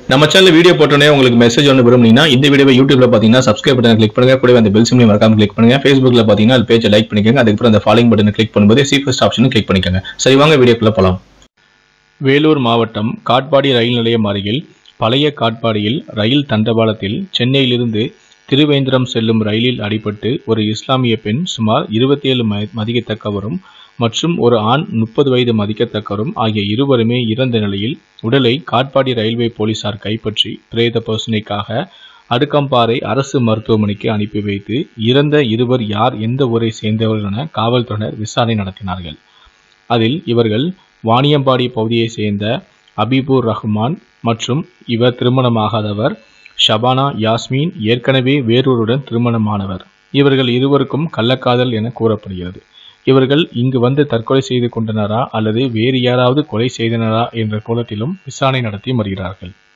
நம்ம channel video போட்டோன்னே உங்களுக்கு மெசேஜ் ஒன்று விரும்புனீங்கன்னா இந்த வீடியோவை யூடியூப்ல பார்த்தீங்கன்னா சப்ஸ்கிரைப் பட்டன் கிளிக் பண்ணுங்க கூடவே அந்த பெல் சிம்லையும் மறக்காம கிளிக் பண்ணுங்க ஃபேஸ்புக்ல பார்த்தீங்கன்னா அது பேஜை லைக் பண்ணிக்கோங்க அதுக்கப்புறம் அந்த ஃபாலோயிங் பட்டனை கிளிக் பண்ணும்போது சி ஃபர்ஸ்ட் ஆப்ஷனும் கிளிக் பண்ணிக்கோங்க சரி வாங்க வீடியோக்குள்ள போலாம் வேலூர் மாவட்டம் காட்பாடி ரயில் நிலையம் அருகில் பழைய காட்பாடியில் ரயில் தண்டவாளத்தில் சென்னையிலிருந்து திருவேந்திரம் செல்லும் ரயிலில் அடிபட்டு ஒரு இஸ்லாமிய பெண் சுமார் இருபத்தி ஏழு மதிக்கத்தக்கவரும் மற்றும் ஒரு ஆண் முப்பது வயது மதிக்கத்தக்கவரும் ஆகிய இருவருமே இறந்த நிலையில் உடலை காட்பாடி ரயில்வே போலீசார் கைப்பற்றி பிரேத பரிசோதனைக்காக அடுக்கம்பாறை அரசு மருத்துவமனைக்கு அனுப்பி வைத்து இறந்த இருவர் யார் எந்த ஊரை சேர்ந்தவர்கள் என காவல்துறையினர் விசாரணை நடத்தினார்கள் அதில் இவர்கள் வாணியம்பாடி பகுதியைச் சேர்ந்த அபிபுர் ரஹ்மான் மற்றும் இவர் திருமணமாகாதவர் ஷபானா யாஸ்மின் ஏற்கனவே வேறொருடன் திருமணமானவர் இவர்கள் இருவருக்கும் கள்ளக்காதல் என கூறப்படுகிறது இவர்கள் இங்கு வந்து தற்கொலை செய்து கொண்டனரா அல்லது வேறு யாராவது கொலை செய்தனரா என்ற கோலத்திலும் விசாரணை நடத்தி வருகிறார்கள்